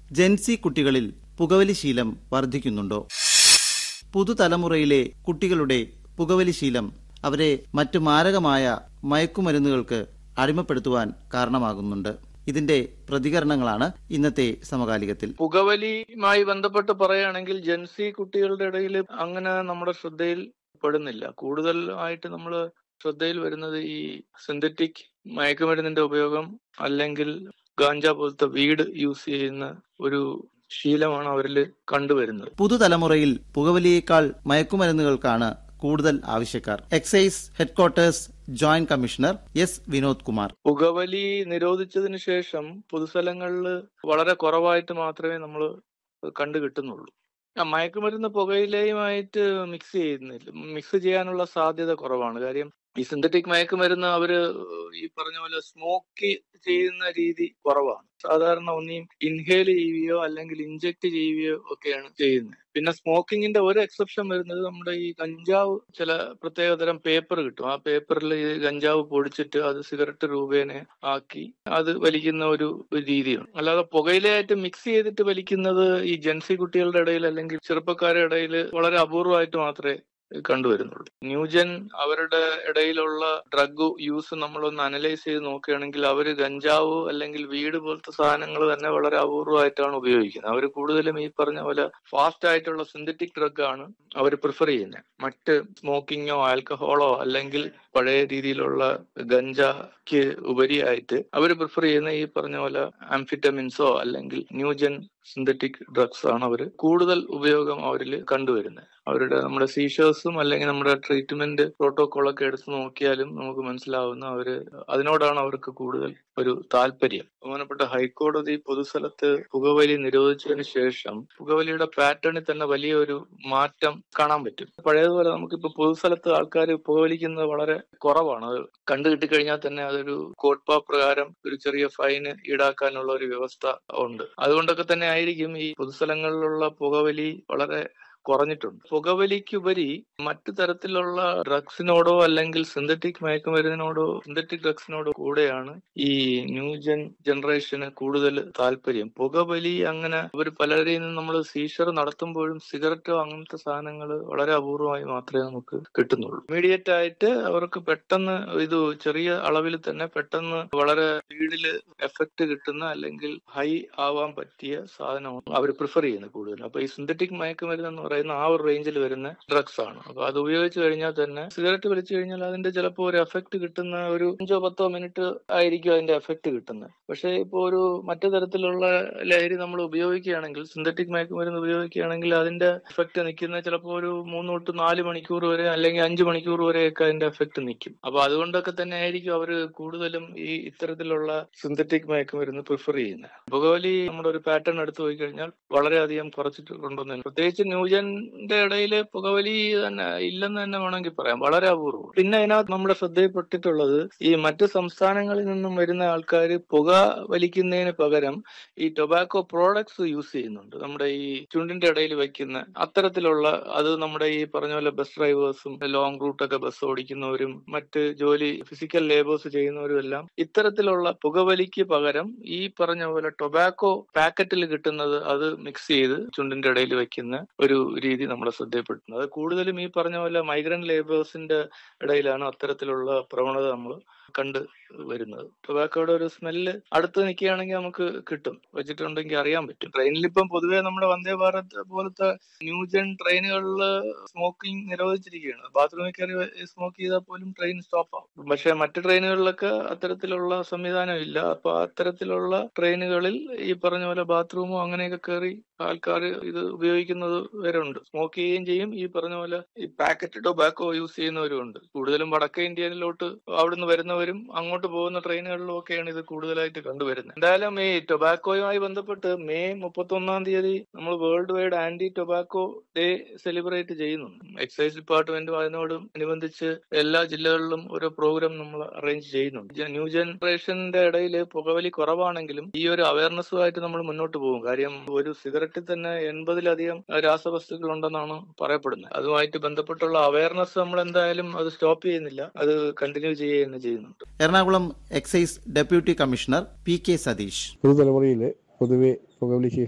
ജെൻസി കുട്ടികളിൽ പുകവലി ശീലം വർദ്ധിക്കുന്നുണ്ടോ പുതുതലമുറയിലെ കുട്ടികളുടെ പുകവലി ശീലം അവരെ മറ്റു മാരകമായ മയക്കുമരുന്നുകൾക്ക് അടിമപ്പെടുത്തുവാൻ കാരണമാകുന്നുണ്ട് ഇതിന്റെ പ്രതികരണങ്ങളാണ് ഇന്നത്തെ സമകാലികത്തിൽ പുകവലിയുമായി ബന്ധപ്പെട്ട് പറയുകയാണെങ്കിൽ ജെൻസി കുട്ടികളുടെ ഇടയിൽ അങ്ങനെ നമ്മുടെ ശ്രദ്ധയിൽ പെടുന്നില്ല കൂടുതൽ ആയിട്ട് നമ്മൾ ശ്രദ്ധയിൽ വരുന്നത് ഈ സിന്തറ്റിക് മയക്കുമരുന്നിന്റെ ഉപയോഗം അല്ലെങ്കിൽ ഗാഞ്ച പോലത്തെ വീട് യൂസ് ചെയ്യുന്ന ഒരു ശീലമാണ് അവരിൽ കണ്ടുവരുന്നത് പുതുതലമുറയിൽ പുകവലിയേക്കാൾ മയക്കുമരുന്നുകൾക്കാണ് കൂടുതൽ ആവശ്യക്കാർ excise headquarters joint commissioner S Vinod Kumar പുകവലി നിരോധിച്ചതിന് ശേഷം പൊതുസ്ഥലങ്ങളിൽ വളരെ കുറവായിട്ട് മാത്രമേ നമ്മൾ കണ്ടു കിട്ടുന്നുള്ളൂ ആ മയക്കുമരുന്ന് പുകയിലയുമായിട്ട് മിക്സ് ചെയ്യുന്നില്ല മിക്സ് ചെയ്യാനുള്ള സാധ്യത കുറവാണ് കാര്യം ഈ സിന്തറ്റിക് മയക്കുമരുന്ന് അവര് ഈ പറഞ്ഞ പോലെ സ്മോക്ക് ചെയ്യുന്ന രീതി കുറവാണ് സാധാരണ ഒന്നിയും ഇൻഹേൽ ചെയ്യുകയോ അല്ലെങ്കിൽ ഇഞ്ചക്ട് ചെയ്യുകയോ ഒക്കെയാണ് ചെയ്യുന്നത് പിന്നെ സ്മോക്കിങ്ങിന്റെ ഒരു എക്സെപ്ഷൻ വരുന്നത് നമ്മുടെ ഈ കഞ്ചാവ് ചില പ്രത്യേകതരം പേപ്പർ കിട്ടും ആ പേപ്പറിൽ ഈ കഞ്ചാവ് പൊടിച്ചിട്ട് അത് സിഗരറ്റ് രൂപേണ ആക്കി അത് വലിക്കുന്ന ഒരു രീതിയാണ് അല്ലാതെ പുകയിലയായിട്ട് മിക്സ് ചെയ്തിട്ട് വലിക്കുന്നത് ഈ ജെൻസി കുട്ടികളുടെ ഇടയിൽ അല്ലെങ്കിൽ ചെറുപ്പക്കാരുടെ ഇടയിൽ വളരെ അപൂർവമായിട്ട് മാത്രമേ കണ്ടുവരുന്നുള്ളൂ ന്യൂജൻ അവരുടെ ഇടയിലുള്ള ഡ്രഗ് യൂസ് നമ്മളൊന്ന് അനലൈസ് ചെയ്ത് നോക്കുകയാണെങ്കിൽ അവർ ഗഞ്ചാവ് അല്ലെങ്കിൽ വീട് പോലത്തെ സാധനങ്ങൾ തന്നെ വളരെ അപൂർവമായിട്ടാണ് ഉപയോഗിക്കുന്നത് അവർ കൂടുതലും ഈ പറഞ്ഞ പോലെ ഫാസ്റ്റ് ആയിട്ടുള്ള സിന്തറ്റിക് ഡ്രഗ് ആണ് അവർ പ്രിഫർ ചെയ്യുന്നത് മറ്റ് സ്മോക്കിങ്ങോ ആൽക്കഹോളോ അല്ലെങ്കിൽ പഴയ രീതിയിലുള്ള ഗഞ്ചയ്ക്ക് ഉപരിയായിട്ട് അവർ പ്രിഫർ ചെയ്യുന്ന ഈ പറഞ്ഞ പോലെ ആംഫിറ്റമിൻസോ അല്ലെങ്കിൽ ന്യൂജൻ സിന്തറ്റിക് ഡ്രഗ്സ് ആണ് അവർ കൂടുതൽ ഉപയോഗം അവരിൽ കണ്ടുവരുന്നത് അവരുടെ നമ്മുടെ സീഷേഴ്സും അല്ലെങ്കിൽ നമ്മുടെ ട്രീറ്റ്മെന്റ് പ്രോട്ടോകോൾ ഒക്കെ എടുത്ത് നോക്കിയാലും നമുക്ക് മനസ്സിലാവുന്ന അവര് അതിനോടാണ് അവർക്ക് കൂടുതൽ ഒരു താല്പര്യം ബഹുമാനപ്പെട്ട ഹൈക്കോടതി പൊതുസ്ഥലത്ത് പുകവലി നിരോധിച്ചതിന് ശേഷം പുകവലിയുടെ പാറ്റേണിൽ തന്നെ വലിയൊരു മാറ്റം കാണാൻ പറ്റും പഴയതുപോലെ നമുക്കിപ്പോ പൊതുസ്ഥലത്ത് ആൾക്കാർ പുകവലിക്കുന്നത് വളരെ കുറവാണ് അത് കണ്ടു കിട്ടിക്കഴിഞ്ഞാൽ തന്നെ അതൊരു കോട്ട്പാ പ്രകാരം ഒരു ചെറിയ ഫൈന് ഈടാക്കാനുള്ള ഒരു വ്യവസ്ഥ ഉണ്ട് അതുകൊണ്ടൊക്കെ തന്നെ ആയിരിക്കും ഈ പൊതുസ്ഥലങ്ങളിലുള്ള പുകവലി വളരെ കുറഞ്ഞിട്ടുണ്ട് പുകവലിക്കുപരി മറ്റു തരത്തിലുള്ള ഡ്രഗ്സിനോടോ അല്ലെങ്കിൽ സിന്തറ്റിക് മയക്കുമരുന്നിനോടോ സിന്തറ്റിക് ഡ്രഗ്സിനോടോ കൂടെയാണ് ഈ ന്യൂജൻ ജനറേഷന് കൂടുതൽ താല്പര്യം പുകവലി അങ്ങനെ അവർ പലരെയും നമ്മൾ സീഷർ നടത്തുമ്പോഴും സിഗരറ്റോ അങ്ങനത്തെ സാധനങ്ങൾ വളരെ അപൂർവമായി മാത്രമേ നമുക്ക് കിട്ടുന്നുള്ളൂ ഇമീഡിയറ്റ് ആയിട്ട് അവർക്ക് പെട്ടെന്ന് ഇത് ചെറിയ അളവിൽ തന്നെ പെട്ടെന്ന് വളരെ സ്പീഡിൽ എഫക്ട് കിട്ടുന്ന അല്ലെങ്കിൽ ഹൈ ആവാൻ പറ്റിയ സാധനമാണ് അവർ പ്രിഫർ ചെയ്യുന്നത് കൂടുതൽ അപ്പൊ ഈ സിന്തറ്റിക് മയക്കുമരുന്ന് എന്ന് പറയുന്ന ആ ഒരു റേഞ്ചിൽ വരുന്ന ഡ്രഗ്സ് ആണ് അപ്പൊ അത് ഉപയോഗിച്ച് കഴിഞ്ഞാൽ തന്നെ സിഗരറ്റ് വലിച്ചു കഴിഞ്ഞാൽ അതിന്റെ ചിലപ്പോൾ ഒരു എഫക്ട് കിട്ടുന്ന ഒരു അഞ്ചോ പത്തോ മിനിറ്റ് ആയിരിക്കും അതിന്റെ എഫക്ട് കിട്ടുന്നത് പക്ഷേ ഇപ്പോൾ ഒരു മറ്റു തരത്തിലുള്ള ലഹരി നമ്മൾ ഉപയോഗിക്കുകയാണെങ്കിൽ സിന്തറ്റിക് മയക്കുമരുന്ന് ഉപയോഗിക്കുകയാണെങ്കിൽ അതിന്റെ എഫക്ട് നിൽക്കുന്ന ചിലപ്പോൾ ഒരു മൂന്ന് തൊട്ട് നാല് മണിക്കൂർ വരെ അല്ലെങ്കിൽ അഞ്ച് മണിക്കൂർ വരെയൊക്കെ അതിന്റെ എഫക്ട് നിൽക്കും അപ്പൊ അതുകൊണ്ടൊക്കെ തന്നെ ആയിരിക്കും അവർ കൂടുതലും ഈ ഇത്തരത്തിലുള്ള സിന്തറ്റിക് മയക്കുമരുന്ന് പ്രിഫർ ചെയ്യുന്നത് പുകവലി നമ്മുടെ ഒരു പാറ്റേൺ എടുത്തു പോയി കഴിഞ്ഞാൽ വളരെയധികം കുറച്ചിട്ടുണ്ടെന്ന് പ്രത്യേകിച്ച് ന്യൂജന്റെ ഇടയിൽ പുകവലി തന്നെ ഇല്ലെന്ന് തന്നെ വേണമെങ്കിൽ പറയാം വളരെ അപൂർവം പിന്നെ അതിനകത്ത് നമ്മുടെ ശ്രദ്ധയിൽപ്പെട്ടിട്ടുള്ളത് ഈ മറ്റ് സംസ്ഥാനങ്ങളിൽ നിന്നും വരുന്ന ആൾക്കാർ പുക വലിക്കുന്നതിന് പകരം ഈ ടൊബാക്കോ പ്രോഡക്ട്സ് യൂസ് ചെയ്യുന്നുണ്ട് നമ്മുടെ ഈ ചുണ്ടിന്റെ ഇടയിൽ വെക്കുന്ന അത്തരത്തിലുള്ള അത് നമ്മുടെ ഈ പറഞ്ഞ പോലെ ബസ് ഡ്രൈവേഴ്സും ലോങ് റൂട്ടൊക്കെ ബസ് ഓടിക്കുന്നവരും മറ്റ് ജോലി ഫിസിക്കൽ ലേബേഴ്സ് ചെയ്യുന്നവരും എല്ലാം ഇത്തരത്തിലുള്ള പുകവലിക്ക് പകരം ഈ പറഞ്ഞ പോലെ ടൊബാക്കോ പാക്കറ്റിൽ കിട്ടുന്നത് അത് മിക്സ് ചെയ്ത് ചുണ്ടിന്റെ ഇടയിൽ വെക്കുന്ന ഒരു രീതി നമ്മുടെ ശ്രദ്ധയിൽപ്പെടുന്നത് അത് കൂടുതലും ഈ പറഞ്ഞ പോലെ മൈഗ്രന്റ് ലേബേഴ്സിന്റെ ഇടയിലാണ് അത്തരത്തിലുള്ള പ്രവണത നമ്മൾ കണ്ട് വരുന്നത് ടൊബാക്കോയുടെ ഒരു സ്മെല്ല് അടുത്ത് നിൽക്കുകയാണെങ്കിൽ നമുക്ക് കിട്ടും വെച്ചിട്ടുണ്ടെങ്കിൽ അറിയാൻ പറ്റും ട്രെയിനിൽ ഇപ്പം പൊതുവെ നമ്മുടെ വന്ദേ ഭാരത് പോലത്തെ ന്യൂജൻ ട്രെയിനുകളിൽ സ്മോക്കിംഗ് നിരോധിച്ചിരിക്കുകയാണ് ബാത്റൂമിൽ കയറി സ്മോക്ക് ചെയ്താൽ പോലും ട്രെയിൻ സ്റ്റോപ്പ് ആവും പക്ഷെ മറ്റു ട്രെയിനുകളിലൊക്കെ അത്തരത്തിലുള്ള സംവിധാനം ഇല്ല അപ്പൊ അത്തരത്തിലുള്ള ട്രെയിനുകളിൽ ഈ പറഞ്ഞ പോലെ ബാത്റൂമോ അങ്ങനെയൊക്കെ കയറി ആൾക്കാർ ഇത് ഉപയോഗിക്കുന്നത് വരെ ഉണ്ട് സ്മോക്ക് ചെയ്യുകയും ചെയ്യും ഈ പറഞ്ഞ പോലെ ഈ പാക്കറ്റ് ടൊബാക്കോ യൂസ് ചെയ്യുന്നവരും ഉണ്ട് കൂടുതലും വടക്കേ ഇന്ത്യയിലോട്ട് അവിടുന്ന് വരുന്നവരും അങ്ങോട്ട് പോകുന്ന ട്രെയിനുകളിലും ഒക്കെയാണ് ഇത് കൂടുതലായിട്ട് കണ്ടുവരുന്നത് എന്തായാലും ഈ ടൊബാക്കോയുമായി ബന്ധപ്പെട്ട് മെയ് മുപ്പത്തി ഒന്നാം തീയതി നമ്മൾ world wide anti tobacco day celebrate ചെയ്യുന്നുണ്ട് എക്സൈസ് ഡിപ്പാർട്ട്മെന്റും അതിനോട് അനുബന്ധിച്ച് എല്ലാ ജില്ലകളിലും ഓരോ പ്രോഗ്രാം നമ്മൾ അറേഞ്ച് ചെയ്യുന്നുണ്ട് ന്യൂ ജനറേഷന്റെ ഇടയിൽ പുകവലി കുറവാണെങ്കിലും ഈ ഒരു അവയർനെസ്സുമായിട്ട് നമ്മൾ മുന്നോട്ട് പോകും കാര്യം ഒരു സിഗരറ്റിൽ തന്നെ എൺപതിലധികം രാസവസ്തുക്കൾ ഉണ്ടെന്നാണ് പറയപ്പെടുന്നത് അതുമായിട്ട് ബന്ധപ്പെട്ടുള്ള അവയർനെസ് നമ്മൾ എന്തായാലും അത് സ്റ്റോപ്പ് ചെയ്യുന്നില്ല അത് കണ്ടിന്യൂ ചെയ്യുക തന്നെ ചെയ്യുന്നുണ്ട് Ernakulam excise deputy commissioner P K Satheesh പുതുതലമുറയിൽ പൊതുവെ പുകവലി